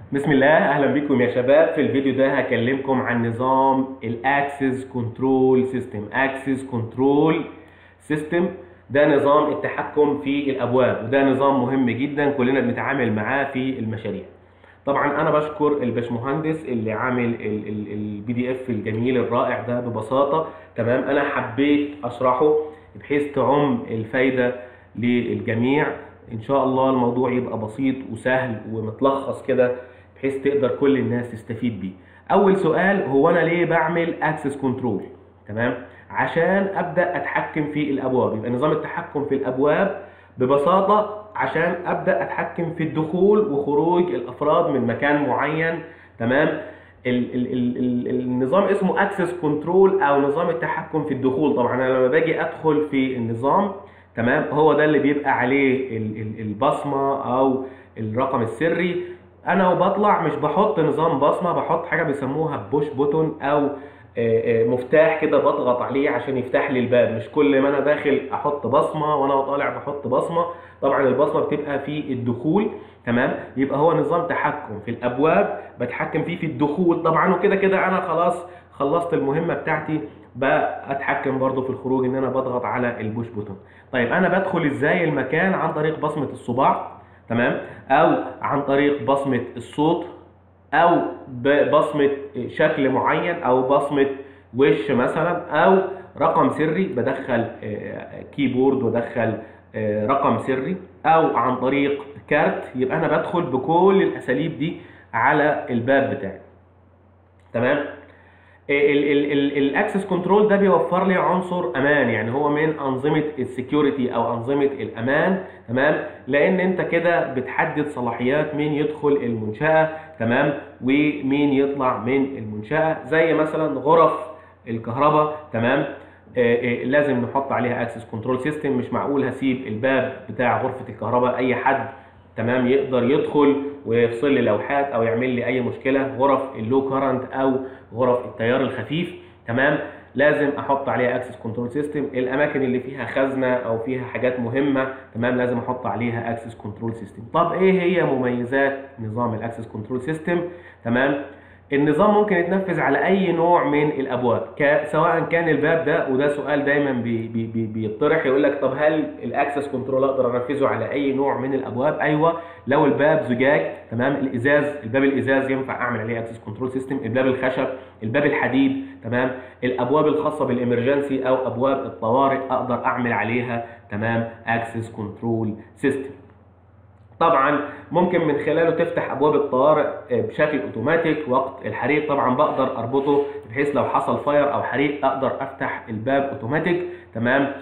بسم الله اهلا بكم يا شباب في الفيديو ده هكلمكم عن نظام الاكسس كنترول سيستم اكسس كنترول سيستم ده نظام التحكم في الابواب وده نظام مهم جدا كلنا بنتعامل معاه في المشاريع طبعا انا بشكر الباشمهندس اللي عامل البي دي اف الجميل الرائع ده ببساطه تمام انا حبيت اشرحه بحيث تعم الفايده للجميع ان شاء الله الموضوع يبقى بسيط وسهل ومتلخص كده بحيث تقدر كل الناس تستفيد بيه اول سؤال هو انا ليه بعمل اكسس كنترول تمام عشان ابدا اتحكم في الابواب يبقى نظام التحكم في الابواب ببساطه عشان ابدا اتحكم في الدخول وخروج الافراد من مكان معين تمام ال ال ال ال النظام اسمه اكسس كنترول او نظام التحكم في الدخول طبعا انا لما باجي ادخل في النظام تمام هو ده اللي بيبقى عليه ال ال البصمه او الرقم السري انا وبطلع مش بحط نظام بصمه بحط حاجه بيسموها بوش بوتون او مفتاح كده بضغط عليه عشان يفتح لي الباب مش كل ما انا داخل احط بصمه وانا طالع بحط بصمه طبعا البصمه بتبقى في الدخول تمام يبقى هو نظام تحكم في الابواب بتحكم فيه في الدخول طبعا وكده كده انا خلاص خلصت المهمه بتاعتي بتحكم برضو في الخروج ان انا بضغط على البوش بوتون طيب انا بدخل ازاي المكان عن طريق بصمه الصباع تمام او عن طريق بصمه الصوت او ببصمه شكل معين او بصمه وش مثلا او رقم سري بدخل كيبورد وادخل رقم سري او عن طريق كارت يبقى انا بدخل بكل الاساليب دي على الباب بتاعي تمام الاكسس كنترول ده بيوفر لي عنصر امان يعني هو من انظمه السكيورتي او انظمه الامان تمام لان انت كده بتحدد صلاحيات مين يدخل المنشاه تمام ومين يطلع من المنشاه زي مثلا غرف الكهرباء تمام لازم نحط عليها اكسس كنترول سيستم مش معقول هسيب الباب بتاع غرفه الكهرباء اي حد تمام يقدر يدخل ويفصل لي لوحات او يعمل لي اي مشكله غرف اللو كارنت او غرف التيار الخفيف تمام لازم احط عليها اكسس كنترول سيستم الاماكن اللي فيها خزنه او فيها حاجات مهمه تمام لازم احط عليها اكسس كنترول سيستم طب ايه هي مميزات نظام الاكسس كنترول سيستم تمام النظام ممكن يتنفذ على اي نوع من الابواب سواء كان الباب ده وده سؤال دايما بي بي بي بيطرح يقول لك طب هل الاكسس كنترول اقدر انفذه على اي نوع من الابواب ايوه لو الباب زجاج تمام الازاز الباب الازاز ينفع اعمل عليه اكسس كنترول سيستم الباب الخشب الباب الحديد تمام الابواب الخاصه بالامرجنسي او ابواب الطوارئ اقدر اعمل عليها تمام اكسس كنترول سيستم طبعا ممكن من خلاله تفتح ابواب الطوارئ بشكل اوتوماتيك وقت الحريق طبعا بقدر اربطه بحيث لو حصل فاير او حريق اقدر افتح الباب اوتوماتيك تمام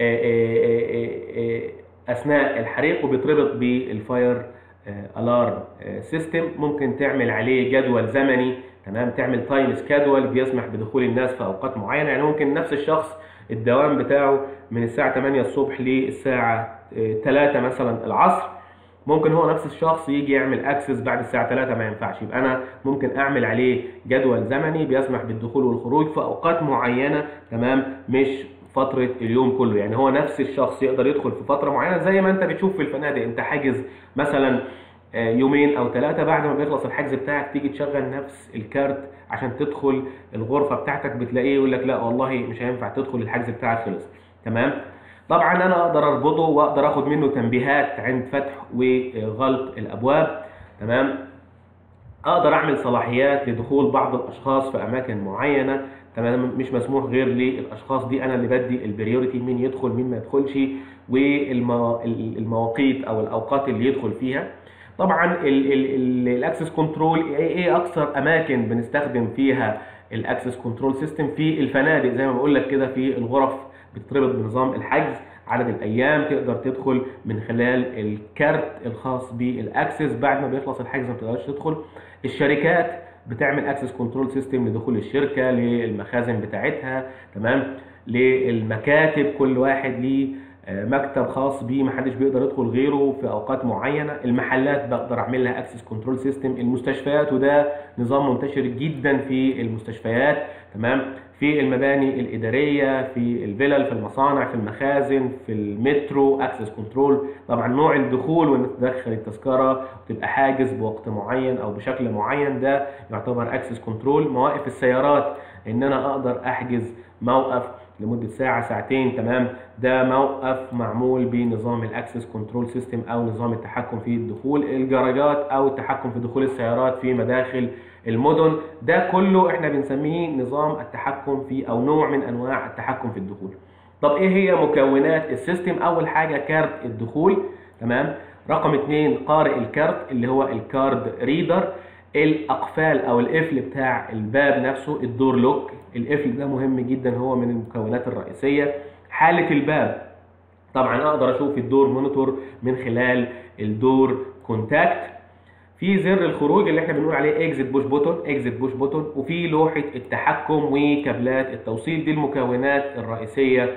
اثناء الحريق وبيتربط بالفاير الارم سيستم ممكن تعمل عليه جدول زمني تمام تعمل تايم سكادول بيسمح بدخول الناس في اوقات معينه يعني ممكن نفس الشخص الدوام بتاعه من الساعه 8 الصبح للساعه 3 مثلا العصر ممكن هو نفس الشخص يجي يعمل اكسس بعد الساعه 3 ما ينفعش يبقى انا ممكن اعمل عليه جدول زمني بيسمح بالدخول والخروج في اوقات معينه تمام مش فتره اليوم كله يعني هو نفس الشخص يقدر يدخل في فتره معينه زي ما انت بتشوف في الفنادق انت حاجز مثلا يومين او ثلاثه بعد ما بيخلص الحجز بتاعك تيجي تشغل نفس الكارت عشان تدخل الغرفه بتاعتك بتلاقيه يقول لك لا والله مش هينفع تدخل الحجز بتاعك خلص تمام طبعا انا اقدر اربطه واقدر اخد منه تنبيهات عند فتح وغلق الابواب تمام اقدر اعمل صلاحيات لدخول بعض الاشخاص في اماكن معينه تمام مش مسموح غير للاشخاص دي انا اللي بدي البريوريتي مين يدخل مين ما يدخلش والمواقيت او الاوقات اللي يدخل فيها طبعا الاكسس كنترول ايه اكثر اماكن بنستخدم فيها الاكسس كنترول سيستم في الفنادق زي ما بقول لك كده في الغرف بتتربط بنظام الحجز عدد الايام تقدر تدخل من خلال الكارت الخاص بالاكسس بعد ما بيخلص الحجز ما تقدرش تدخل الشركات بتعمل اكسس كنترول سيستم لدخول الشركه للمخازن بتاعتها تمام للمكاتب كل واحد ليه آه، مكتب خاص بيه محدش بيقدر يدخل غيره في اوقات معينه المحلات بقدر اعمل لها اكسس كنترول سيستم المستشفيات وده نظام منتشر جدا في المستشفيات تمام في المباني الاداريه في الفلل في المصانع في المخازن في المترو اكسس كنترول طبعا نوع الدخول وان تدخل التذكره وتبقى حاجز بوقت معين او بشكل معين ده يعتبر اكسس كنترول مواقف السيارات ان انا اقدر احجز موقف لمده ساعه ساعتين تمام ده موقف معمول بنظام الاكسس كنترول سيستم او نظام التحكم في الدخول الجراجات او التحكم في دخول السيارات في مداخل المدن ده كله احنا بنسميه نظام التحكم في او نوع من انواع التحكم في الدخول طب ايه هي مكونات السيستم اول حاجه كارت الدخول تمام رقم اتنين قارئ الكارت اللي هو الكارد ريدر الاقفال او القفل بتاع الباب نفسه الدور لوك القفل ده مهم جدا هو من المكونات الرئيسيه حاله الباب طبعا اقدر اشوف الدور مونيتور من خلال الدور كونتاكت في زر الخروج اللي احنا بنقول عليه اكزيت بوش بوتون اكزيت بوش بوتون وفي لوحه التحكم وكابلات التوصيل دي المكونات الرئيسيه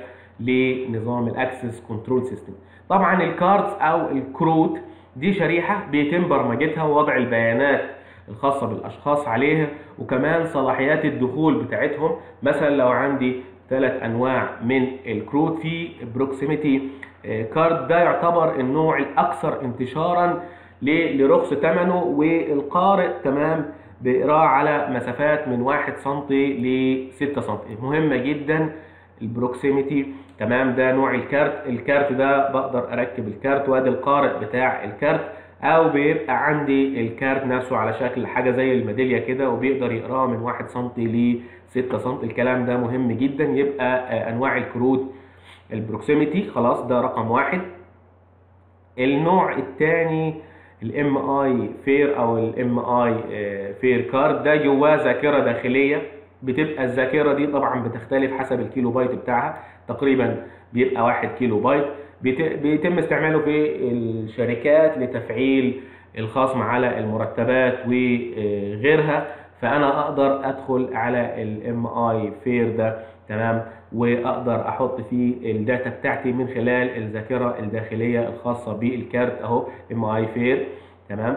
لنظام الاكسس كنترول سيستم طبعا الكاردز او الكروت دي شريحه بيتم برمجتها ووضع البيانات الخاصه بالاشخاص عليها وكمان صلاحيات الدخول بتاعتهم مثلا لو عندي ثلاث انواع من الكروت في بروكسيميتي كارد ده يعتبر النوع الاكثر انتشارا لرخص ثمنه والقارئ تمام بإقراء على مسافات من 1 سم ل 6 سم مهمة جدا البروكسيميتي تمام ده نوع الكارت الكارت ده بقدر اركب الكارت وادي القارئ بتاع الكارت او بيبقى عندي الكارت نفسه على شكل حاجه زي الميداليه كده وبيقدر يقراه من 1 سم ل 6 سم الكلام ده مهم جدا يبقى انواع الكروت البروكسيميتي خلاص ده رقم واحد النوع الثاني الام اي فير او الام اي فير كارد ده جواه ذاكره داخليه بتبقى الذاكره دي طبعا بتختلف حسب الكيلو بايت بتاعها تقريبا بيبقى 1 كيلو بايت بيتم استعماله في الشركات لتفعيل الخصم على المرتبات وغيرها فانا اقدر ادخل على الام اي فير ده تمام واقدر احط فيه الداتا بتاعتي من خلال الذاكره الداخليه الخاصه بالكارت اهو ام اي فير تمام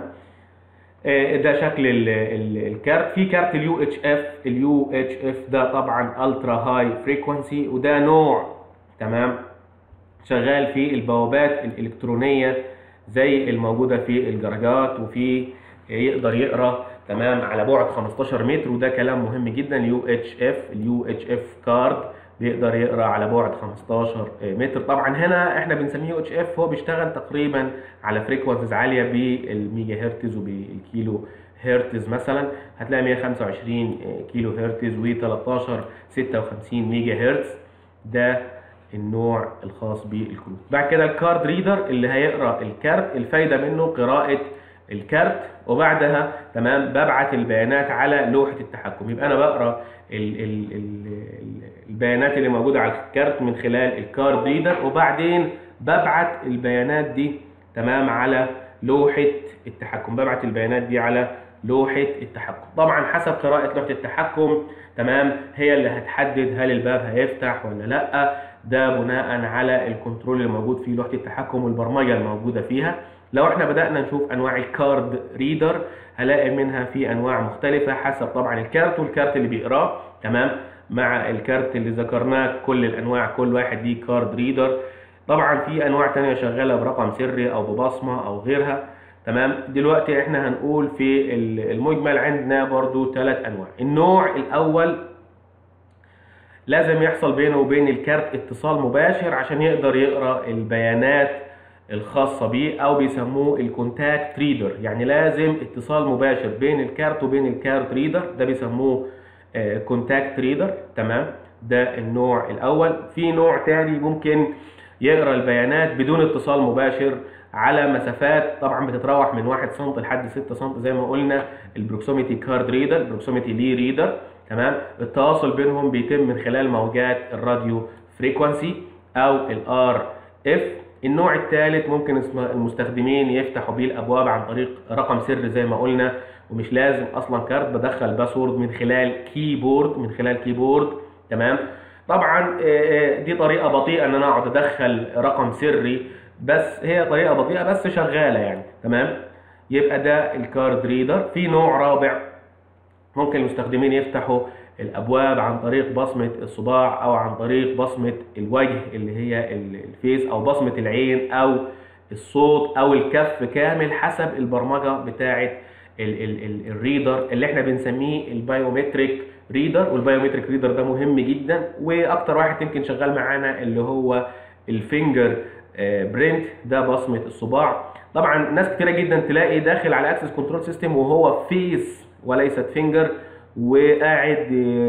ده شكل ال ال الكارت في كارت اليو اتش اف اليو اتش اف ده طبعا الترا هاي فريكونسي وده نوع تمام شغال في البوابات الالكترونيه زي الموجوده في الجراجات وفي يقدر يقرا تمام على بعد 15 متر وده كلام مهم جدا اليو اتش اف اليو اتش اف كارد بيقدر يقرا على بعد 15 متر طبعا هنا احنا بنسميه يو اتش اف هو بيشتغل تقريبا على فريكونسيز عاليه بالميجا هرتز وبالكيلو هرتز مثلا هتلاقي 125 كيلو هرتز و13 56 ميجا هرتز ده النوع الخاص بالكروت بعد كده الكارد ريدر اللي هيقرا الكارت الفايده منه قراءه الكارت وبعدها تمام ببعت البيانات على لوحه التحكم يبقى انا بقرا ال ال ال البيانات اللي موجوده على الكارت من خلال الكارد ريدر وبعدين ببعت البيانات دي تمام على لوحه التحكم ببعت البيانات دي على لوحه التحكم طبعا حسب قراءه لوحه التحكم تمام هي اللي هتحدد هل الباب هيفتح ولا لا ده بناء على الكنترول اللي موجود في لوحه التحكم والبرمجه الموجوده فيها لو احنا بدأنا نشوف انواع الكارد ريدر هلاقي منها في انواع مختلفة حسب طبعا الكارت والكارت اللي بيقراه تمام مع الكارت اللي ذكرناه كل الانواع كل واحد ليه كارد ريدر طبعا في انواع تانية شغالة برقم سري او ببصمة او غيرها تمام دلوقتي احنا هنقول في المجمل عندنا برضو ثلاث انواع النوع الاول لازم يحصل بينه وبين الكارت اتصال مباشر عشان يقدر يقرا البيانات الخاصة بيه أو بيسموه الكونتاكت ريدر يعني لازم اتصال مباشر بين الكارت وبين الكارت ريدر ده بيسموه كونتاكت ريدر تمام ده النوع الأول في نوع تاني ممكن يقرا البيانات بدون اتصال مباشر على مسافات طبعا بتتراوح من 1 سم لحد 6 سم زي ما قلنا البروكسيميتي كارد ريدر البروكسيميتي لي ريدر تمام التواصل بينهم بيتم من خلال موجات الراديو فريكوانسي او الار اف النوع الثالث ممكن المستخدمين يفتحوا بيه الابواب عن طريق رقم سر زي ما قلنا ومش لازم اصلا كارت بدخل باسورد من خلال كيبورد من خلال كيبورد تمام طبعا آه، دي طريقه بطيئه ان انا اقعد ادخل رقم سري بس هي طريقه بطيئه بس شغاله يعني تمام يبقى ده الكارد ريدر في نوع رابع ممكن المستخدمين يفتحوا الابواب عن طريق بصمه الصباع او عن طريق بصمه الوجه اللي هي ال- الفيس او بصمه العين او الصوت او الكف كامل حسب البرمجه بتاعه ال- ال- ال- الريدر اللي احنا بنسميه البايومتريك ريدر والبايومتريك ريدر ده مهم جدا واكتر واحد يمكن شغال معانا اللي هو الفينجر برنت ده بصمه الصباع طبعا ناس كتيره جدا تلاقي داخل على اكسس كنترول سيستم وهو فيس وليست فينجر وقاعد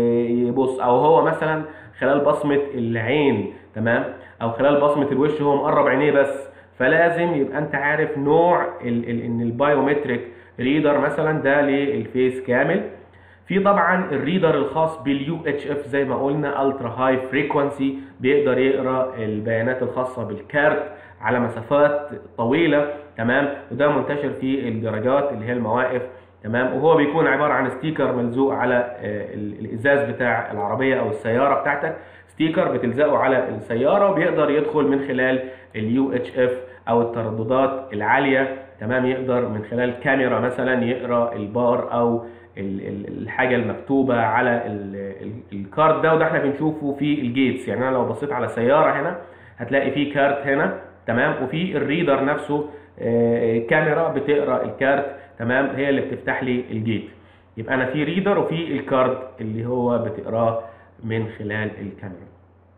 يبص او هو مثلا خلال بصمه العين تمام او خلال بصمه الوش هو مقرب عينيه بس فلازم يبقى انت عارف نوع ال ال ان البايومتريك ريدر مثلا ده للفيس كامل في طبعا الريدر الخاص باليو اتش اف زي ما قلنا الترا هاي فريكوانسي بيقدر يقرا البيانات الخاصه بالكارت على مسافات طويله تمام وده منتشر في الجراجات اللي هي المواقف تمام وهو بيكون عباره عن ستيكر ملزوق على آه، ال- الازاز بتاع العربيه او السياره بتاعتك ستيكر بتلزقه على السياره وبيقدر يدخل من خلال اليو اتش اف او الترددات العاليه تمام يقدر من خلال كاميرا مثلا يقرا البار او ال- ال- الحاجه المكتوبه على ال- ال- الكارت ده وده احنا بنشوفه في الجيتس يعني انا لو بصيت على سياره هنا هتلاقي في كارت هنا تمام وفي الريدر نفسه آه، كاميرا بتقرا الكارت تمام هي اللي بتفتح لي الجيت يبقى انا في ريدر وفي الكارد اللي هو بتقراه من خلال الكاميرا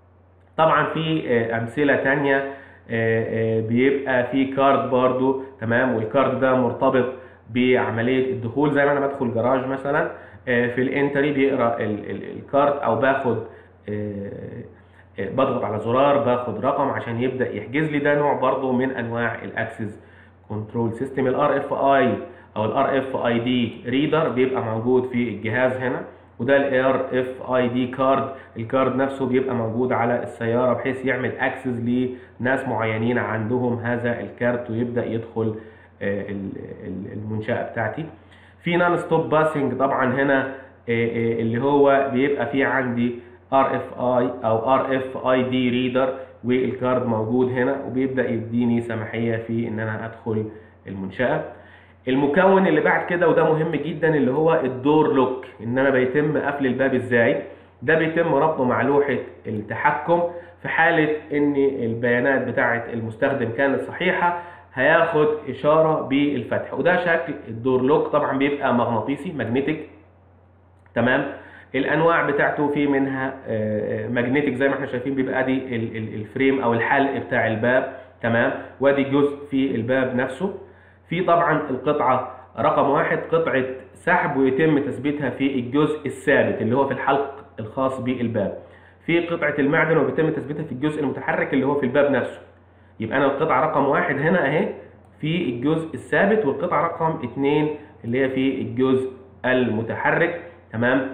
طبعا في آه، امثله تانية آه، آه، بيبقى في كارد برضو تمام والكارد ده مرتبط بعمليه الدخول زي ما انا بدخل جراج مثلا آه، في الانتري بيقرا ال- ال- الكارد او باخد آه، آه، بضغط على زرار باخد رقم عشان يبدا يحجز لي ده نوع برضو من انواع الاكسس كنترول سيستم الار اف اي او الار اف اي دي ريدر بيبقى موجود في الجهاز هنا وده الار اف اي دي كارد الكارد نفسه بيبقى موجود على السياره بحيث يعمل اكسس لناس معينين عندهم هذا الكارت ويبدا يدخل آه، ال- ال- المنشاه بتاعتي في نون ستوب باسنج طبعا هنا آه، آه، اللي هو بيبقى فيه عندي ار اف اي او ار اف اي دي ريدر والكارد موجود هنا وبيبدا يديني سماحيه في ان انا ادخل المنشاه المكون اللي بعد كده وده مهم جدا اللي هو الدور لوك ان انا بيتم قفل الباب ازاي ده بيتم ربطه مع لوحه التحكم في حاله ان البيانات بتاعه المستخدم كانت صحيحه هياخد اشاره بالفتح وده شكل الدور لوك طبعا بيبقى مغناطيسي ماجنتيك تمام الانواع بتاعته في منها ماجنتيك زي ما احنا شايفين بيبقى ادي ال- ال- الفريم او الحلق بتاع الباب تمام وادي جزء في الباب نفسه في طبعا القطعه رقم واحد قطعه سحب ويتم تثبيتها في الجزء الثابت اللي هو في الحلق الخاص بالباب في قطعه المعدن وبيتم تثبيتها في الجزء المتحرك اللي هو في الباب نفسه يبقى انا القطعه رقم واحد هنا اهي في الجزء الثابت والقطعه رقم اتنين اللي هي في الجزء المتحرك تمام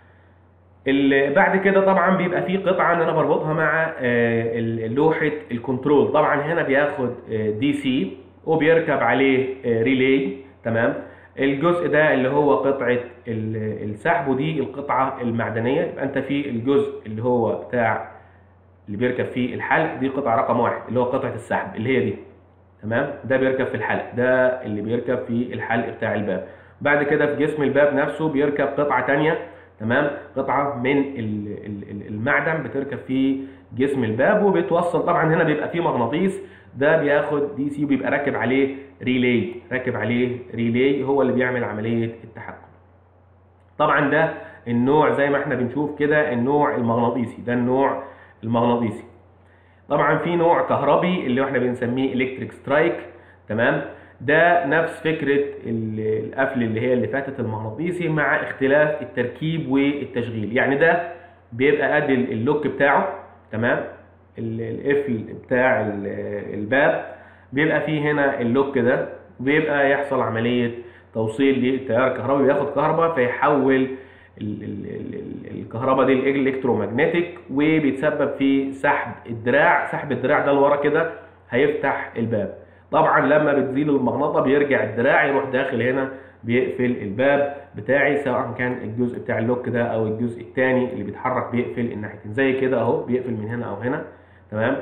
اللي بعد كده طبعا بيبقى في قطعه ان انا بربطها مع آه، ال- لوحه الكنترول طبعا هنا بياخد دي سي وبيركب عليه آه، ريلي تمام الجزء ده اللي هو قطعه ال- السحب ودي القطعه المعدنيه يبقى انت في الجزء اللي هو بتاع اللي بيركب فيه الحلق دي قطعه رقم واحد اللي هو قطعه السحب اللي هي دي تمام ده بيركب في الحلق ده اللي بيركب في الحلق بتاع الباب بعد كده في جسم الباب نفسه بيركب قطعه تانية تمام قطعه من ال- ال- ال- المعدن بتركب في جسم الباب وبيتوصل طبعا هنا بيبقى فيه مغناطيس ده بياخد دي سي وبيبقى راكب عليه ريلي راكب عليه ريلي هو اللي بيعمل عمليه التحكم طبعا ده النوع زي ما احنا بنشوف كده النوع المغناطيسي ده النوع المغناطيسي طبعا في نوع كهربي اللي احنا بنسميه الكتريك سترايك تمام ده نفس فكره ال- القفل اللي هي اللي فاتت المغناطيسي مع اختلاف التركيب والتشغيل يعني ده بيبقى ادي ال- اللوك بتاعه تمام ال- القفل بتاع ال- الباب بيبقى فيه هنا اللوك ده بيبقى يحصل عمليه توصيل للتيار الكهربي بياخد كهرباء فيحول ال- ال- ال- ال- الكهرباء دي الالكترومagnetic وبيتسبب في سحب الدراع سحب الدراع ده لورا كده هيفتح الباب طبعا لما بتزيل المغناطه بيرجع الدراع يروح داخل هنا بيقفل الباب بتاعي سواء كان الجزء بتاع اللوك ده او الجزء الثاني اللي بيتحرك بيقفل الناحيتين زي كده اهو بيقفل من هنا او هنا تمام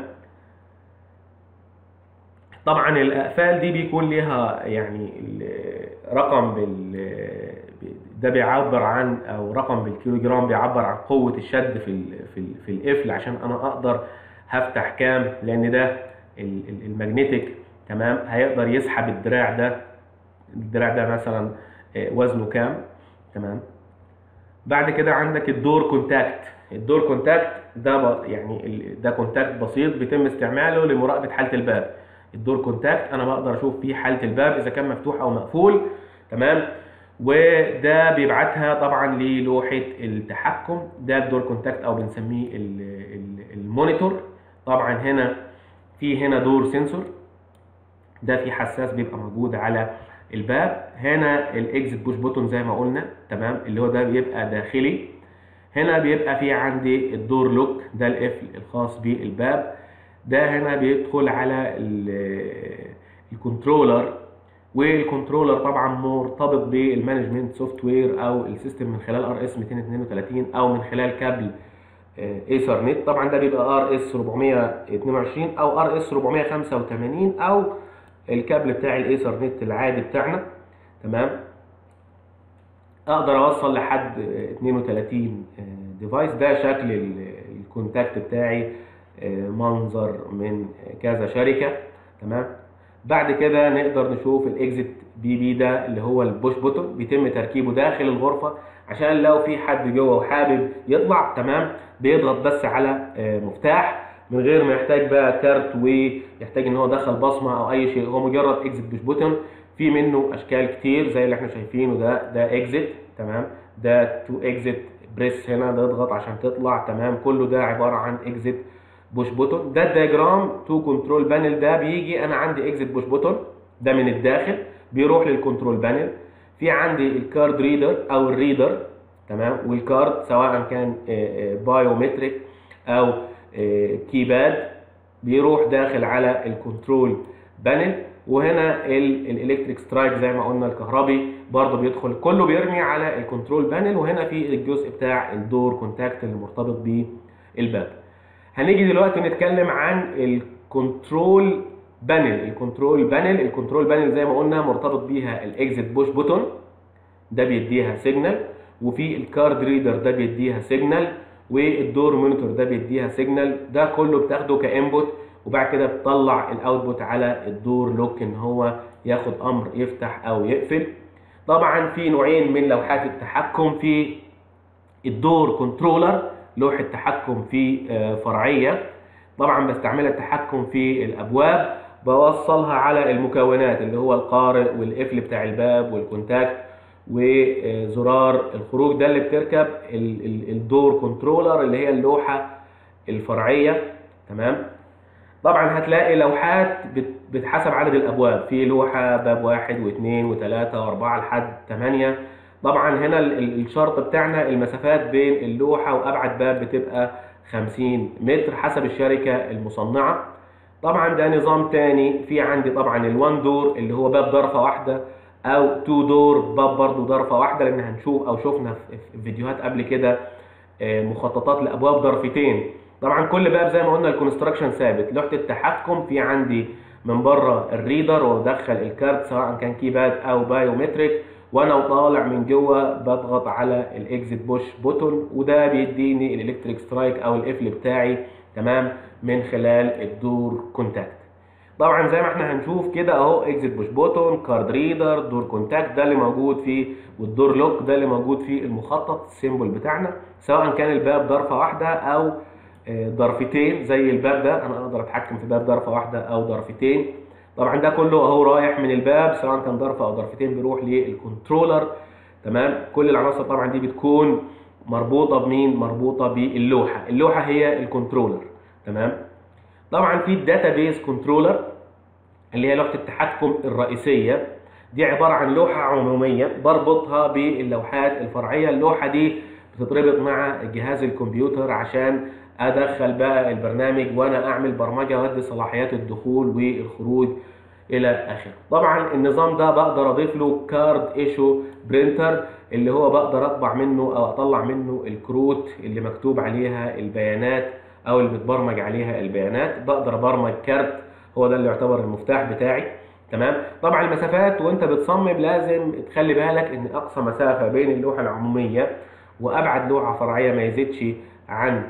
طبعا الاقفال دي بيكون ليها يعني رقم بال ده بيعبر عن او رقم بالكيلو جرام بيعبر عن قوه الشد في ال في ال في القفل عشان انا اقدر هفتح كام لان ده المagnetic تمام هيقدر يسحب الدراع ده الدراع ده مثلا وزنه كام تمام بعد كده عندك الدور كونتاكت الدور كونتاكت ده يعني ده كونتاكت بسيط بيتم استعماله لمراقبه حاله الباب الدور كونتاكت انا بقدر اشوف فيه حاله الباب اذا كان مفتوح او مقفول تمام وده بيبعتها طبعا للوحه التحكم ده الدور كونتاكت او بنسميه المونيتور طبعا هنا في هنا دور سنسور ده في حساس بيبقى موجود على الباب هنا الاكزit بوش بوتون زي ما قلنا تمام اللي هو ده بيبقى داخلي هنا بيبقى في عندي الدور لوك ده القفل الخاص بالباب ده هنا بيدخل على الكنترولر والكنترولر طبعا مرتبط بالمانجمنت سوفت وير او السيستم من خلال ار اس 232 او من خلال كابل ايثر نت طبعا ده بيبقى ار اس 422 او ار اس 485 او الكابل بتاع الايثر نت العادي بتاعنا تمام اقدر اوصل لحد 32 ديفايس ده شكل الكونتاكت بتاعي منظر من كذا شركه تمام بعد كده نقدر نشوف الاكزيت بي بي ده اللي هو البوش بوتون بيتم تركيبه داخل الغرفه عشان لو في حد جوه وحابب يطلع تمام بيضغط بس على مفتاح من غير ما يحتاج بقى كارت ويحتاج ان هو يدخل بصمه او اي شيء هو مجرد اكزيت بوش بوتون في منه اشكال كتير زي اللي احنا شايفينه ده ده اكزيت تمام ده تو اكزيت بريس هنا ده اضغط عشان تطلع تمام كله ده عباره عن اكزيت بوش بوتون ده الدياجرام تو كنترول بانل ده بيجي انا عندي اكزيت بوش بوتون ده من الداخل بيروح للكنترول بانل في عندي الكارد ريدر او الريدر تمام والكارد سواء كان بايومتريك او كيباد بيروح داخل على الكنترول بانل وهنا الالكتريك سترايك زي ما قلنا الكهربي برضه بيدخل كله بيرمي على الكنترول بانل وهنا في الجزء بتاع الدور كونتاكت اللي مرتبط بالباب هنيجي دلوقتي نتكلم عن الكنترول بانل الكنترول بانل الكنترول بانل زي ما قلنا مرتبط بيها الاكزيت بوش بوتون ده بيديها سيجنال وفي الكارد ريدر ده بيديها سيجنال والدور مونيتور ده بيديها سيجنال ده كله بتاخده كانبوت وبعد كده بتطلع الاوتبوت على الدور لوك ان هو ياخد امر يفتح او يقفل طبعا في نوعين من لوحات التحكم في الدور كنترولر لوحه تحكم في فرعيه طبعا بستعملها التحكم في الابواب بوصلها على المكونات اللي هو القارئ والقفل بتاع الباب والكونتاكت وزرار الخروج ده اللي بتركب الدور كنترولر اللي هي اللوحه الفرعيه تمام طبعا هتلاقي لوحات بتحسب عدد الابواب في لوحه باب واحد واثنين وثلاثه واربعه لحد ثمانيه طبعا هنا الشرط بتاعنا المسافات بين اللوحه وابعد باب بتبقى 50 متر حسب الشركه المصنعه طبعا ده نظام تاني في عندي طبعا الوان دور اللي هو باب ضرفه واحده او تو دور باب برضو ضرفه واحده لان هنشوف او شفنا في فيديوهات قبل كده مخططات لابواب ضرفتين طبعا كل باب زي ما قلنا الكونستراكشن ثابت لوحه التحكم في عندي من بره الريدر وادخل الكارت سواء كان كيباد او بايومتريك وانا وطالع من جوه بضغط على الاكزيت بوش بوتون وده بيديني الالكتريك سترايك او القفل بتاعي تمام من خلال الدور كونتاكت طبعا زي ما احنا هنشوف كده اهو اكزيت بوش بوتون كارد ريدر دور كونتاكت ده اللي موجود فيه والدور لوك ده اللي موجود في المخطط السيمبل بتاعنا سواء كان الباب ضرفه واحده او ضرفتين زي الباب ده انا اقدر اتحكم في باب ضرفه واحده او ضرفتين طبعا ده كله اهو رايح من الباب سواء كان ضرفه او ضرفتين بيروح للكنترولر تمام كل العناصر طبعا دي بتكون مربوطه بمين مربوطه باللوحه اللوحه هي الكنترولر تمام طبعا في الداتابيز كنترولر اللي هي لوحه التحكم الرئيسيه دي عباره عن لوحه عموميه بربطها باللوحات الفرعيه اللوحه دي بتتربط مع جهاز الكمبيوتر عشان ادخل بقى البرنامج وانا اعمل برمجه وادي صلاحيات الدخول والخروج الى اخره طبعا النظام ده بقدر اضيف له كارد ايشو برينتر اللي هو بقدر اطبع منه او اطلع منه الكروت اللي مكتوب عليها البيانات او اللي بتبرمج عليها البيانات بقدر ابرمج كارت هو ده اللي يعتبر المفتاح بتاعي تمام طبعا المسافات وانت بتصمم لازم تخلي بالك ان اقصى مسافه بين اللوحه العموميه وابعد لوحه فرعيه ما يزيدش عن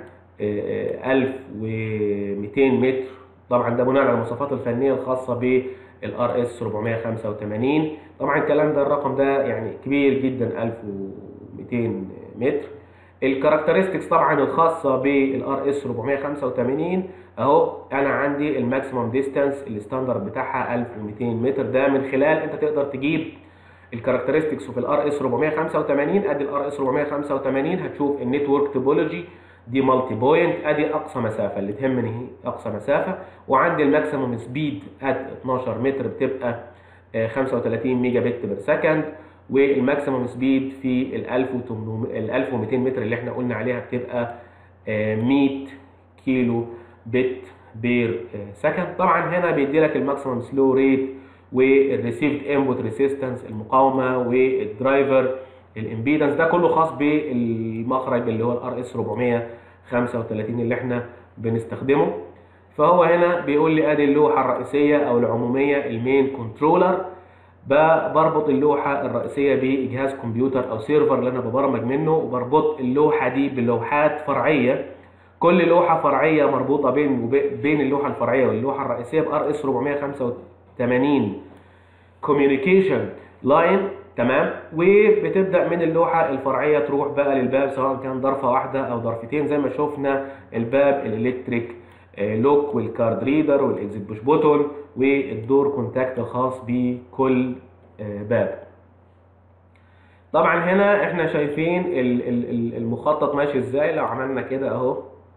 1200 متر طبعا ده بناء على المواصفات الفنيه الخاصه بالار اس 485 طبعا الكلام ده الرقم ده يعني كبير جدا 1200 متر الكاركترستكس طبعا الخاصه بالار اس 485 اهو انا عندي الماكسيمم ديستانس الستاندرد بتاعها 1200 متر ده من خلال انت تقدر تجيب الكاركترستكس في الار اس 485 ادي الار اس 485 هتشوف النتورك توبولوجي دي مالتي بوينت ادي اقصى مسافه اللي تهمني هي اقصى مسافه وعندي الماكسيمم سبيد ات 12 متر بتبقى 35 ميجا بت بير سكند والماكسيمم سبيد في ال 1800 ال 1200 متر اللي احنا قلنا عليها بتبقى 100 كيلو بت بير سكند طبعا هنا بيدي لك الماكسيمم سلو ريت والريسيفد انبوت ريسيستنس المقاومه والدرايفر الامبيدنس ده كله خاص بالمخرج اللي هو الار اس 435 اللي احنا بنستخدمه فهو هنا بيقول لي ادي اللوحه الرئيسيه او العموميه المين كنترولر بربط اللوحه الرئيسيه بجهاز كمبيوتر او سيرفر اللي انا ببرمج منه وبربط اللوحه دي بلوحات فرعيه كل لوحه فرعيه مربوطه بين بين اللوحه الفرعيه واللوحه الرئيسيه بار اس 485 كوميونيكيشن لاين تمام وبتبدا من اللوحه الفرعيه تروح بقى للباب سواء كان ضرفه واحده او ضرفتين زي ما شفنا الباب الالكتريك لوك والكارد ريدر والاكزيت بوش بوتون والدور كونتاكت الخاص بكل باب طبعا هنا احنا شايفين المخطط ماشي ازاي لو عملنا كده اهو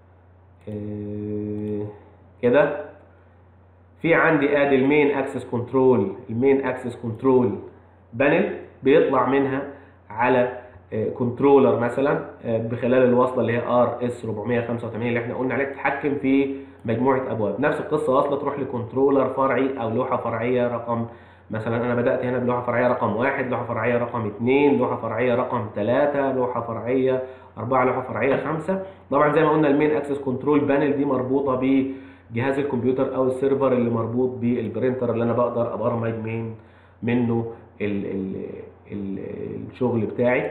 كده في عندي ادي المين اكسس كنترول المين اكسس كنترول بانل بيطلع منها على كنترولر مثلا بخلال الوصله اللي هي ار اس 485 اللي احنا قلنا عليها تتحكم في مجموعه ابواب نفس القصه واصله تروح لكنترولر فرعي او لوحه فرعيه رقم مثلا انا بدات هنا بلوحه فرعيه رقم واحد لوحه فرعيه رقم اثنين لوحه فرعيه رقم ثلاثة لوحه فرعيه أربعة لوحه فرعيه خمسة طبعا زي ما قلنا المين اكسس كنترول بانل دي مربوطه بجهاز الكمبيوتر او السيرفر اللي مربوط بالبرينتر اللي انا بقدر ابرمج من منه ال ال ال الشغل بتاعي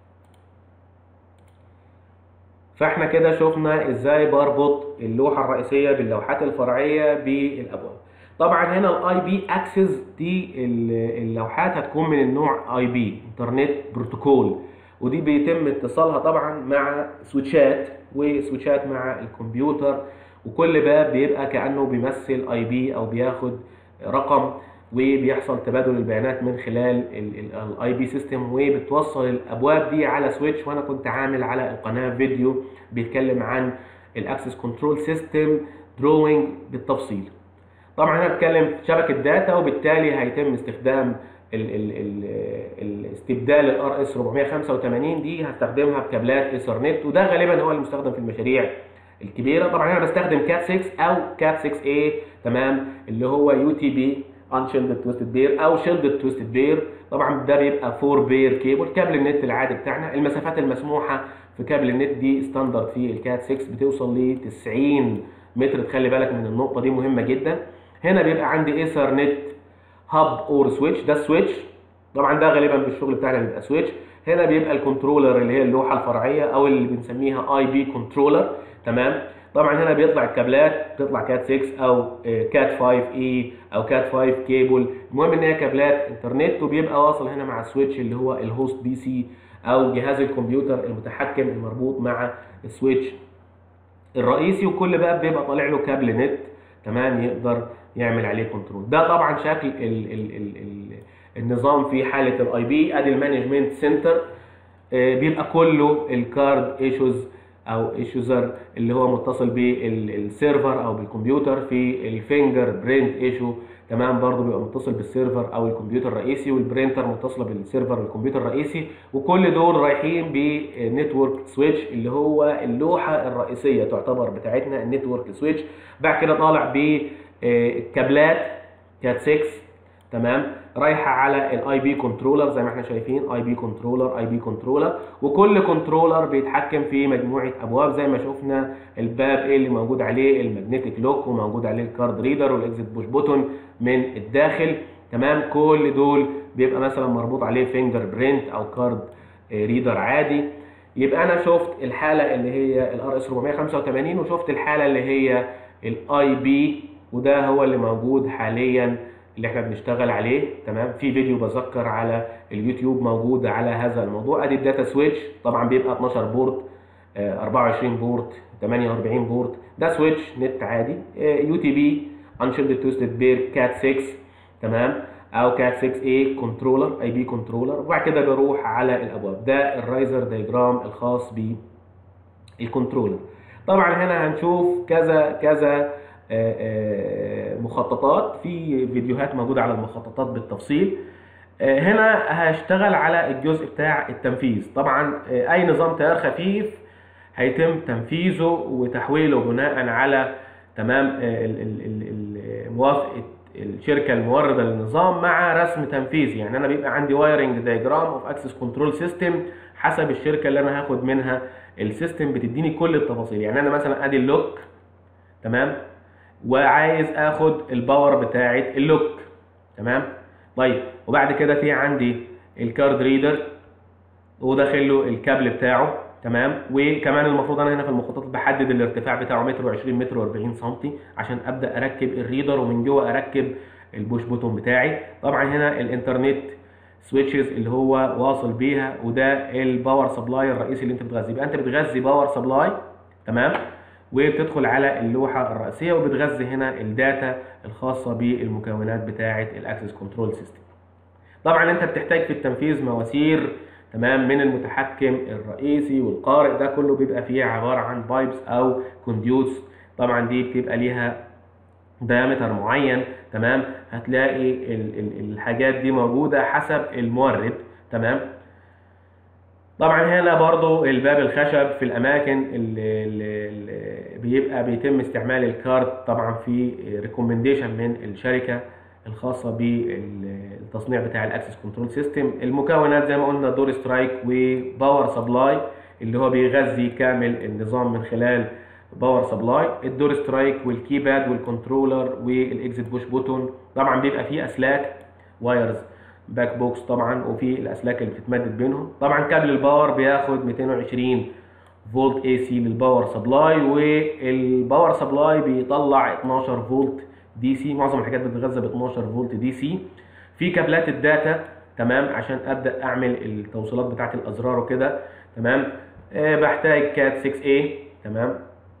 فاحنا كده شفنا ازاي بربط اللوحه الرئيسيه باللوحات الفرعيه بالابواب طبعا هنا الاي بي اكسس دي اللوحات هتكون من النوع اي بي انترنت بروتوكول ودي بيتم اتصالها طبعا مع سويتشات وسويتشات مع الكمبيوتر وكل باب بيبقى كانه بيمثل اي بي او بياخد رقم وبيحصل تبادل البيانات من خلال الاي بي سيستم وبتوصل الابواب دي على سويتش وانا كنت عامل على القناه فيديو بيتكلم عن الاكسس كنترول سيستم دروينج بالتفصيل طبعا انا بتكلم شبكه داتا وبالتالي هيتم استخدام ال ال ال الاستبدال الار اس 485 دي هستخدمها بكابلات ايثرنت وده غالبا هو المستخدم في المشاريع الكبيره طبعا انا بستخدم كات 6 او كات 6 a تمام اللي هو يو تي بي unshielded twisted بير او shielded twisted بير طبعا ده بيبقى 4 بير كيبل كابل النت العادي بتاعنا المسافات المسموحه في كابل النت دي ستاندرد في الكات 6 بتوصل ل 90 متر تخلي بالك من النقطه دي مهمه جدا هنا بيبقى عندي ايثرنت هاب اور سويتش ده سويتش طبعا ده غالبا بالشغل بتاعنا بيبقى سويتش هنا بيبقى الكنترولر اللي هي اللوحه الفرعيه او اللي بنسميها اي بي كنترولر تمام طبعا هنا بيطلع الكابلات بتطلع كات 6 او كات 5 اي او كات 5 كيبل المهم ان هي كابلات انترنت وبيبقى واصل هنا مع السويتش اللي هو الهوست بي سي او جهاز الكمبيوتر المتحكم المربوط مع السويتش الرئيسي وكل باب بيبقى طالع له كابل نت تمام يقدر يعمل عليه كنترول ده طبعا شكل ال ال ال ال النظام في حاله الاي بي ادي المانجمنت سنتر بيبقى كله الكارد ايشوز او ايشوزر اللي هو متصل بالسيرفر او بالكمبيوتر في الفينجر برينت ايشو تمام برضه بيبقى متصل بالسيرفر او الكمبيوتر الرئيسي والبرينتر متصله بالسيرفر والكمبيوتر الرئيسي وكل دول رايحين بنتورك سويتش اللي هو اللوحه الرئيسيه تعتبر بتاعتنا النتورك سويتش بعد كده طالع بالكابلات كات 6 تمام رايحه على الاي بي كنترولر زي ما احنا شايفين اي بي كنترولر اي بي كنترولر وكل كنترولر بيتحكم في مجموعه ابواب زي ما شفنا الباب ايه اللي موجود عليه الماجنتيك لوك وموجود عليه الكارد ريدر والاكزيت بوش بوتون من الداخل تمام كل دول بيبقى مثلا مربوط عليه فينجر برينت او كارد ريدر عادي يبقى انا شفت الحاله اللي هي الار اس 485 وشفت الحاله اللي هي الاي بي وده هو اللي موجود حاليا اللي احنا بنشتغل عليه تمام في فيديو بذكر على اليوتيوب موجود على هذا الموضوع ادي الداتا سويتش طبعا بيبقى 12 بورت 24 بورت 48 بورت ده سويتش نت عادي يو تي بي انشيلد توستد بير كات 6 تمام او كات 6 اي كنترولر اي بي كنترولر وبعد كده بروح على الابواب ده الرايزر دايجرام الخاص بالكنترولر طبعا هنا هنشوف كذا كذا مخططات في فيديوهات موجوده على المخططات بالتفصيل هنا هشتغل على الجزء بتاع التنفيذ طبعا اي نظام تيار خفيف هيتم تنفيذه وتحويله بناء على تمام موافقه الشركه المورده للنظام مع رسم تنفيذي يعني انا بيبقى عندي وايرنج دايجرام اوف اكسس كنترول سيستم حسب الشركه اللي انا هاخد منها السيستم بتديني كل التفاصيل يعني انا مثلا ادي اللوك تمام وعايز اخد الباور بتاعه اللوك تمام طيب وبعد كده في عندي الكارد ريدر وداخل له الكابل بتاعه تمام وكمان المفروض انا هنا في المخططات بحدد الارتفاع بتاعه متر و20 متر و40 سم عشان ابدا اركب الريدر ومن جوه اركب البوش بوتون بتاعي طبعا هنا الانترنت سويتشز اللي هو واصل بيها وده الباور سبلاي الرئيسي اللي انت بتغذي يبقى انت بتغذي باور سبلاي تمام وبتدخل على اللوحه الرئيسيه وبتغذي هنا الداتا الخاصه بالمكونات بتاعه الاكسس كنترول سيستم طبعا انت بتحتاج في التنفيذ مواسير تمام من المتحكم الرئيسي والقارئ ده كله بيبقى فيه عباره عن بايبس او كونديوتس طبعا دي بتبقى ليها دايمتر معين تمام هتلاقي ال ال الحاجات دي موجوده حسب المورد تمام طبعا هنا برضو الباب الخشب في الاماكن اللي, اللي بيبقى بيتم استعمال الكارت طبعا في ريكومنديشن من الشركه الخاصه بالتصنيع بتاع الاكسس كنترول سيستم المكونات زي ما قلنا دور سترايك وباور سبلاي اللي هو بيغذي كامل النظام من خلال باور سبلاي الدور سترايك والكيباد والكنترولر والاكزيت بوش بوتون طبعا بيبقى فيه اسلاك وايرز باك بوكس طبعا وفي الاسلاك اللي بتتمدد بينهم طبعا كابل الباور بياخد 220 فولت اي سي للباور سبلاي والباور سبلاي بيطلع 12 فولت دي سي معظم الحاجات بتتغذى ب 12 فولت دي سي في كابلات الداتا تمام عشان ابدا اعمل التوصيلات بتاعه الازرار وكده تمام أه بحتاج كات 6 a تمام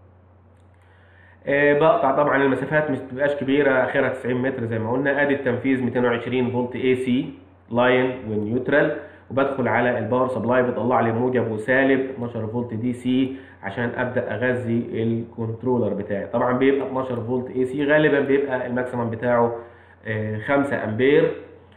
أه بقطع طبعا المسافات مش بتبقاش كبيره اخرها 90 متر زي ما قلنا ادي التنفيذ 220 فولت اي سي لاين ونيوترال وبدخل على الباور سبلاي بيطلع لي موجب وسالب 12 فولت دي سي عشان ابدا اغذي الكنترولر بتاعي طبعا بيبقى 12 فولت اي سي غالبا بيبقى الماكسيمم بتاعه 5 امبير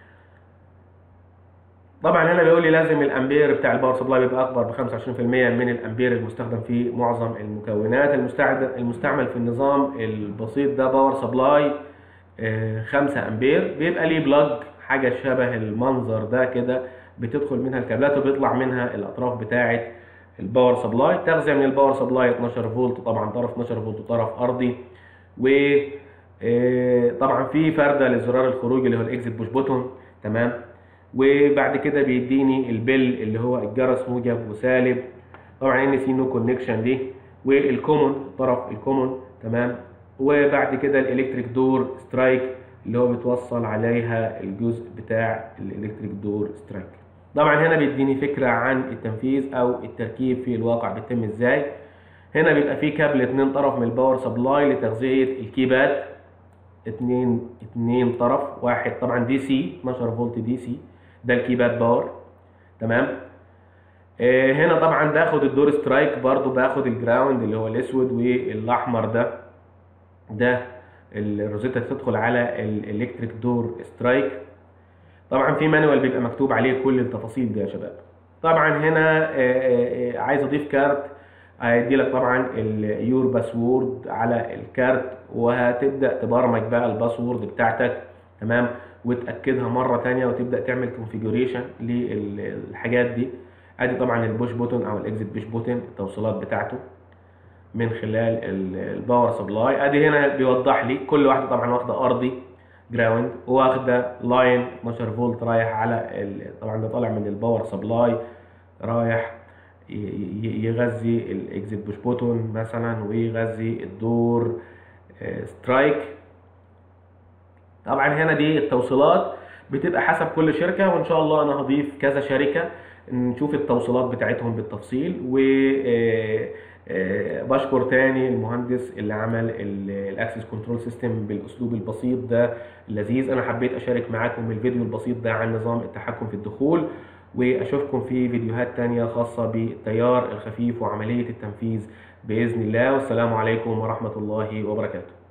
طبعا هنا بيقول لي لازم الامبير بتاع الباور سبلاي بيبقى اكبر ب 25% من الامبير المستخدم في معظم المكونات المستعمل في النظام البسيط ده باور سبلاي 5 امبير بيبقى ليه بلاج حاجه شبه المنظر ده كده بتدخل منها الكابلات وبيطلع منها الاطراف بتاعه الباور سبلاي تغذيه من الباور سبلاي 12 فولت طبعا طرف 12 فولت وطرف ارضي و طبعا في فرده لزرار الخروج اللي هو الاكزيت بوش بوتون تمام وبعد كده بيديني البل اللي هو الجرس موجب وسالب طبعا ان سي نو كونكشن دي والكومون طرف الكومون تمام وبعد كده الالكتريك دور سترايك اللي هو بتوصل عليها الجزء بتاع الالكتريك دور سترايك طبعا هنا بيديني فكره عن التنفيذ او التركيب في الواقع بيتم ازاي هنا بيبقى فيه كابل اتنين طرف من الباور سبلاي لتغذيه الكيباد اتنين اتنين طرف واحد طبعا دي سي 12 فولت دي سي ده الكيباد باور تمام آه هنا طبعا باخد الدور سترايك برضو باخد الجراوند اللي هو الاسود والاحمر ده ده الروزيتا تدخل على الالكتريك دور سترايك طبعا في مانوال بيبقى مكتوب عليه كل التفاصيل دي يا شباب طبعا هنا آه آه عايز اضيف كارت هيدي لك طبعا اليور باسورد على الكارت وهتبدا تبرمج بقى الباسورد بتاعتك تمام وتاكدها مره تانية وتبدا تعمل كونفيجريشن للحاجات دي ادي طبعا البوش بوتون او الاكزيت بوش بوتون التوصيلات بتاعته من خلال الباور سبلاي ادي هنا بيوضح لي كل واحده طبعا واخده ارضي جراوند واخده لاين 12 فولت رايح على ال- طبعا ده طالع من الباور سبلاي رايح ي- ي- يغذي الاكزيت بوش بوتون مثلا ويغذي الدور آه، سترايك طبعا هنا دي التوصيلات بتبقى حسب كل شركة وإن شاء الله أنا هضيف كذا شركة نشوف التوصيلات بتاعتهم بالتفصيل و آه، آه، بشكر تاني المهندس اللي عمل الاكسس كنترول سيستم بالاسلوب البسيط ده اللذيذ انا حبيت اشارك معاكم الفيديو البسيط ده عن نظام التحكم في الدخول واشوفكم في فيديوهات تانية خاصة بالتيار الخفيف وعملية التنفيذ بإذن الله والسلام عليكم ورحمة الله وبركاته